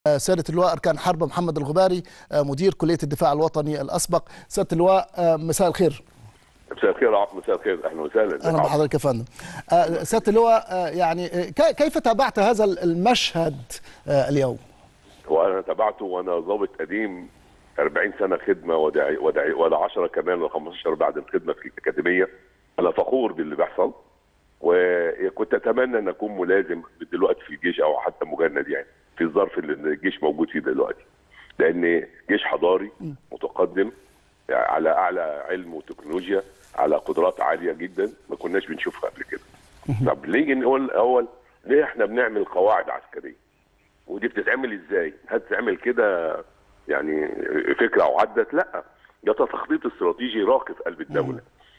سيادة اللواء أركان حرب محمد الغباري مدير كلية الدفاع الوطني الأسبق سيادة اللواء مساء الخير مساء الخير عفو مساء الخير اهلا وسهلا اهلا بحضرتك يا فندم سياده اللواء يعني كيف تابعت هذا المشهد اليوم؟ هو انا تابعته وانا ضابط قديم 40 سنه خدمه وداعي وداعي ولا 10 كمان ولا 15 بعد الخدمه في الاكاديميه انا فخور باللي بيحصل وكنت اتمنى ان اكون ملازم دلوقتي في الجيش او حتى مجند يعني في الظرف اللي الجيش موجود فيه دلوقتي لان جيش حضاري متقدم على اعلى علم وتكنولوجيا على قدرات عاليه جدا ما كناش بنشوفها قبل كده طب نيجي نقول الاول ليه احنا بنعمل قواعد عسكريه ودي بتتعمل ازاي هل تتعمل كده يعني فكره او عدت لا ده تخطيط استراتيجي راقي في قلب الدوله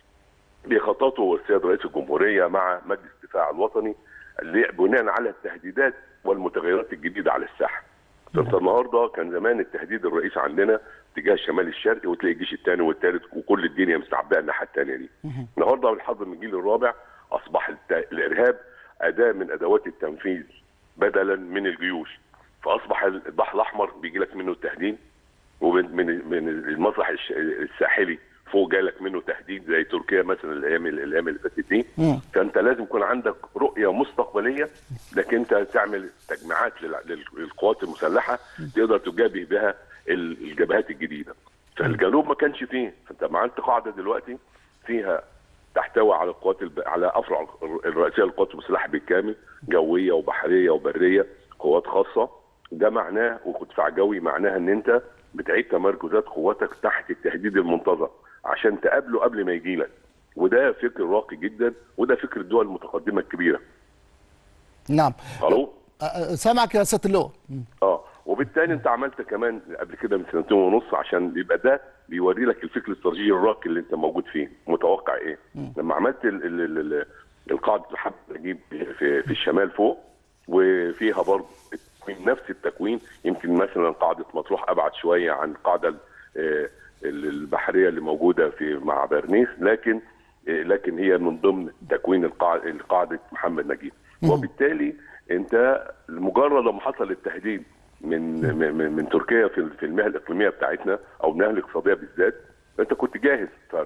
بيخططه السيد رئيس الجمهوريه مع مجلس الدفاع الوطني بناء على التهديدات والمتغيرات الجديده على الساحه انت النهارده كان زمان التهديد الرئيسي عندنا تجاه الشمال الشرقي وتلاقي الجيش الثاني والثالث وكل الدنيا مستعبئه الناحيه الثانيه دي. النهارده بالحظ من الجيل الرابع اصبح الارهاب اداه من ادوات التنفيذ بدلا من الجيوش. فاصبح البحر الاحمر بيجي لك منه التهديد ومن من من المسرح الساحلي فوق جالك منه تهديد زي تركيا مثلا الايام الايام اللي فاتت دي فانت لازم يكون عندك رؤيه مستقبليه لكن انت تعمل تجميعات للقوات المسلحه تقدر تجابه بها الجبهات الجديده فالجنوب ما كانش فيه فانت عملت قاعده دلوقتي فيها تحتوي على القوات الب... على افرع الرئيسيه للقوات المسلحه بالكامل جويه وبحريه وبريه قوات خاصه ده معناه ودفاع جوي معناها ان انت بتعيد تمركزات قواتك تحت التهديد المنتظر عشان تقابله قبل ما يجي لك وده فكر راقي جدا وده فكر الدول المتقدمه الكبيره نعم الو سامعك يا سياده اللواء اه وبالتالي انت عملت كمان قبل كده من سنتين ونص عشان يبقى ده بيوري لك الفكر الاستراتيجي الراقي اللي انت موجود فيه متوقع ايه م. لما عملت ال ال ال القاعده الحرب نجيب في, في الشمال فوق وفيها برضه نفس التكوين يمكن مثلا قاعده مطروح ابعد شويه عن القاعده البحريه اللي موجوده في مع برنيس لكن لكن هي من ضمن تكوين قاعده محمد نجيب وبالتالي انت مجرد ما حصل التهديد من من, من تركيا في في المهن الاقليميه بتاعتنا او المهن الاقتصاديه بالذات انت كنت جاهز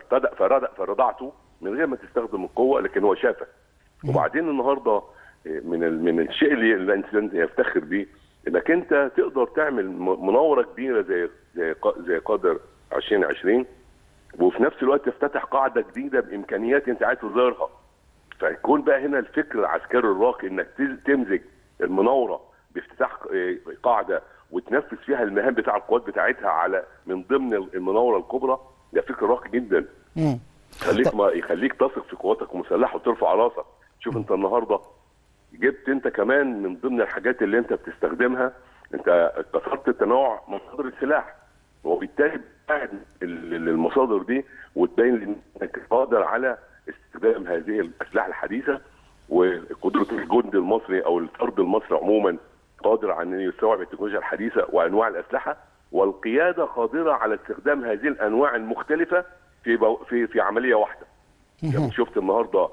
فرضعته من غير ما تستخدم القوه لكن هو شافك وبعدين النهارده من من الشيء اللي الانسان يفتخر بيه انك انت تقدر تعمل مناوره كبيره زي زي زي قادر 2020 وفي نفس الوقت تفتتح قاعده جديده بامكانيات انت عايز تظهرها فيكون بقى هنا الفكر العسكري الراقي انك تمزج المناوره بافتتاح قاعده وتنفذ فيها المهام بتاع القوات بتاعتها على من ضمن المناوره الكبرى ده فكر راقي جدا يخليك ما يخليك تثق في قواتك المسلحه وترفع راسك شوف انت النهارده جبت انت كمان من ضمن الحاجات اللي انت بتستخدمها انت كسرت تنوع مصادر السلاح وبالتالي بتساعد المصادر دي وتبين انك قادر على استخدام هذه الاسلحه الحديثه وقدره الجند المصري او الفرد المصري عموما قادر على ان يستوعب التكنولوجيا الحديثه وانواع الاسلحه والقياده قادره على استخدام هذه الانواع المختلفه في بو في في عمليه واحده. يعني شفت النهارده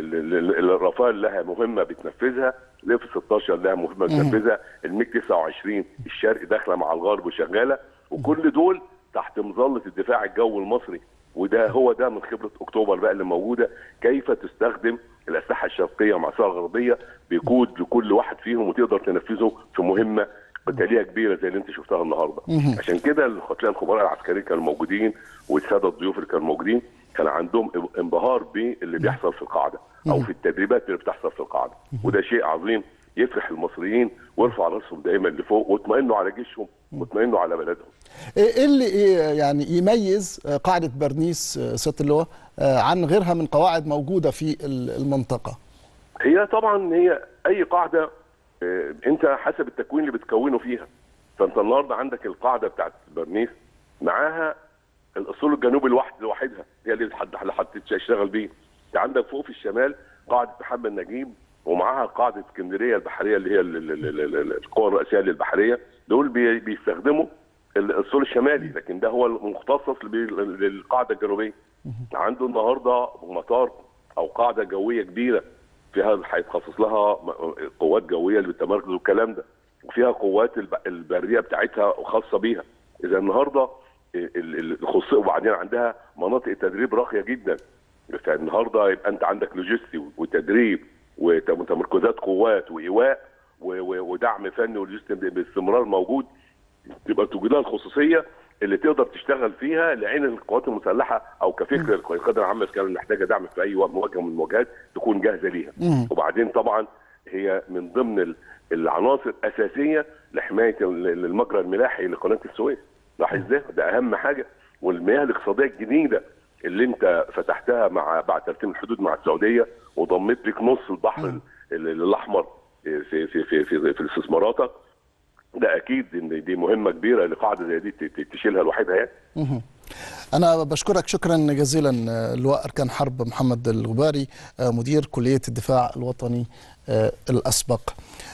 الرافال لها مهمه بتنفذها الاف 16 لها مهمه بتنفذها الميج 29 الشرق داخله مع الغرب وشغاله وكل دول تحت مظله الدفاع الجوي المصري وده هو ده من خبره اكتوبر بقى اللي موجوده كيف تستخدم الاسلحه الشرقيه مع الاسلحه الغربيه بكود لكل واحد فيهم وتقدر تنفذه في مهمه قتاليه كبيره زي اللي انت شفتها النهارده عشان كده تلاقي الخبراء العسكريين كانوا موجودين والساده الضيوف اللي كانوا موجودين كان عندهم انبهار باللي بيحصل في القاعده او في التدريبات اللي بتحصل في القاعده وده شيء عظيم يفرح المصريين ويرفع راسهم دايما لفوق واطمئنوا على جيشهم واطمئنوا على بلدهم. ايه اللي يعني يميز قاعده برنيس سياده اللواء عن غيرها من قواعد موجوده في المنطقه؟ هي طبعا هي اي قاعده انت حسب التكوين اللي بتكونه فيها فانت النهارده عندك القاعده بتاعت برنيس معاها الاصول الجنوبي الواحد لوحدها هي اللي هتشتغل بيه انت عندك فوق في الشمال قاعده محمد نجيب ومعاها قاعده اسكندريه البحريه اللي هي القوى الرئيسيه للبحريه دول بيستخدموا الصول الشمالي لكن ده هو المختصص للقاعده الجنوبيه عنده النهارده مطار او قاعده جويه كبيره فيها هيتخصص لها قوات جويه للتمركز والكلام ده وفيها قوات الب- البريه بتاعتها خاصه بيها اذا النهارده ال- ال- الخصوصيه وبعدين عندها مناطق تدريب راقيه جدا فالنهارده يبقى انت عندك لوجستي وتدريب وت- وتمركزات قوات وايواء و- و- ودعم فني ولوجستي باستمرار موجود تبقى توجد لها الخصوصيه اللي تقدر تشتغل فيها لعين القوات المسلحه او كفكر القياده العامه كان محتاجه دعم في اي وقت مواجهه من المواجهات تكون جاهزه ليها وبعدين طبعا هي من ضمن ال- العناصر الاساسيه لحمايه ال- ال- المجرى الملاحي لقناه السويس لاحظ ده ده اهم حاجه والمياه الاقتصاديه الجديده اللي انت فتحتها مع بعد ترتيب الحدود مع السعوديه وضمت لك نص البحر ال- ال- الاحمر في في في في, في, في استثماراتك ده اكيد ان دي مهمه كبيره لقاعده زي دي ت- ت- تشيلها لوحدها يعني مهم. أنا بشكرك شكرا جزيلا آه، اللواء أركان حرب محمد الغباري آه، مدير كلية الدفاع الوطني آه، الأسبق